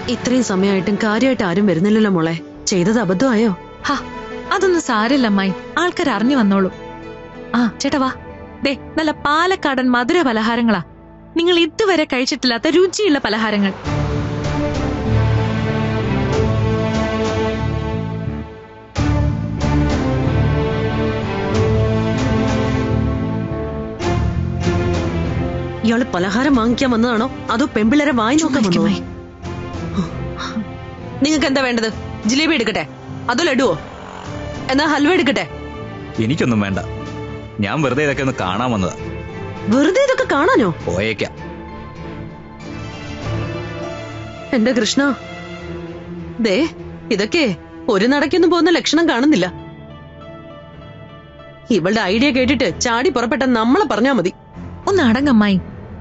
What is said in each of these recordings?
ഇത്രയും സമയമായിട്ടും കാര്യമായിട്ട് ആരും വരുന്നില്ലല്ലോ മോളെ ചെയ്തത് അബദ്ധമായോ ഹാ അതൊന്നും സാരല്ല അമ്മായി ആൾക്കാർ അറിഞ്ഞു വന്നോളൂ ആ ചേട്ടാ വാ ദേ നല്ല പാലക്കാടൻ മധുര പലഹാരങ്ങളാ നിങ്ങൾ ഇതുവരെ കഴിച്ചിട്ടില്ലാത്ത രുചിയുള്ള പലഹാരങ്ങൾ ഇയാള് പലഹാരം വാങ്ങിക്കാൻ വന്നതാണോ അതോ പെമ്പിള്ളേരെ വായി നോക്കാൻ വന്നോ ചുമ്മാ നിങ്ങൾക്ക് എന്താ വേണ്ടത് ജിലേബി എടുക്കട്ടെ അതോ ലഡുവോ എന്നാ ഹൽവ എടുക്കട്ടെ എനിക്കൊന്നും വേണ്ട ഞാൻ വെറുതെ ഇതൊക്കെ ഒന്ന് കാണാൻ വന്നതാ വെറുതെ ഇതൊക്കെ കാണാനോ പോയേക്കാം എന്റെ കൃഷ്ണ ദേ ഇതൊക്കെ ഒരു നടക്കൊന്നും പോകുന്ന ലക്ഷണം കാണുന്നില്ല ഇവളുടെ ഐഡിയ കേട്ടിട്ട് ചാടി പുറപ്പെട്ട നമ്മളെ പറഞ്ഞാ മതി ഒന്ന് അടങ്ങമ്മായി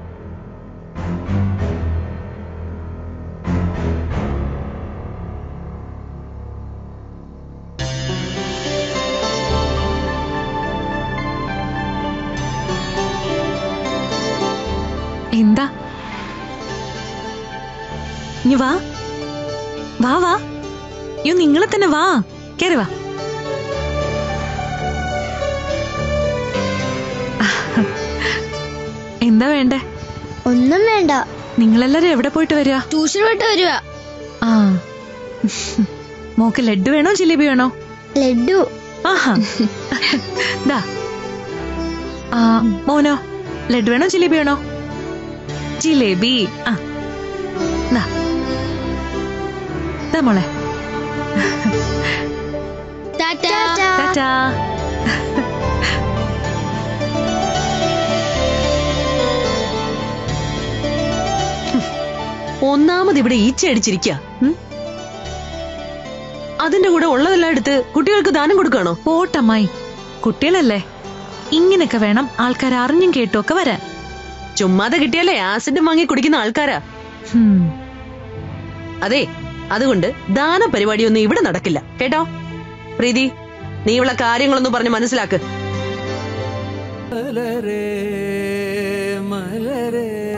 എന്താ ഇനി വാ വാ വാ യോ നിങ്ങളെ തന്നെ വാ കേറി വാ എന്താ വേണ്ടേ ഒന്നും വേണ്ട നിങ്ങളെല്ലാരും എവിടെ പോയിട്ട് വരിക ട്യൂഷൻ വിട്ട് വരുക ആ മോക്ക് ലഡ്ഡു വേണോ ജിലേബി വേണോ ലഡു ആഹാ ദാ ആ മോനോ ലഡ്ഡു വേണോ ജിലേബി വേണോ ജിലേബി ആ ദാ ദാ മോളെ ടാറ്റാ ടാറ്റാ ഒന്നാമത് ഇവിടെ ഈച്ച അടിച്ചിരിക്കുക അതിന്റെ കൂടെ ഉള്ളതെല്ലാം എടുത്ത് കുട്ടികൾക്ക് ദാനം കൊടുക്കണോ പോട്ടമ്മായി കുട്ടികളല്ലേ ഇങ്ങനെയൊക്കെ വേണം ആൾക്കാർ അറിഞ്ഞും കേട്ടും ഒക്കെ വരാൻ ചുമ്മാതെ കിട്ടിയാലേ ആസിഡ് വാങ്ങി കുടിക്കുന്ന ആൾക്കാരാ ഹും. അതെ അതുകൊണ്ട് ദാന പരിപാടിയൊന്നും ഇവിടെ നടക്കില്ല കേട്ടോ പ്രീതി നീ ഉള്ള കാര്യങ്ങളൊന്നും പറഞ്ഞ് മനസ്സിലാക്ക് മലരേ മലരേ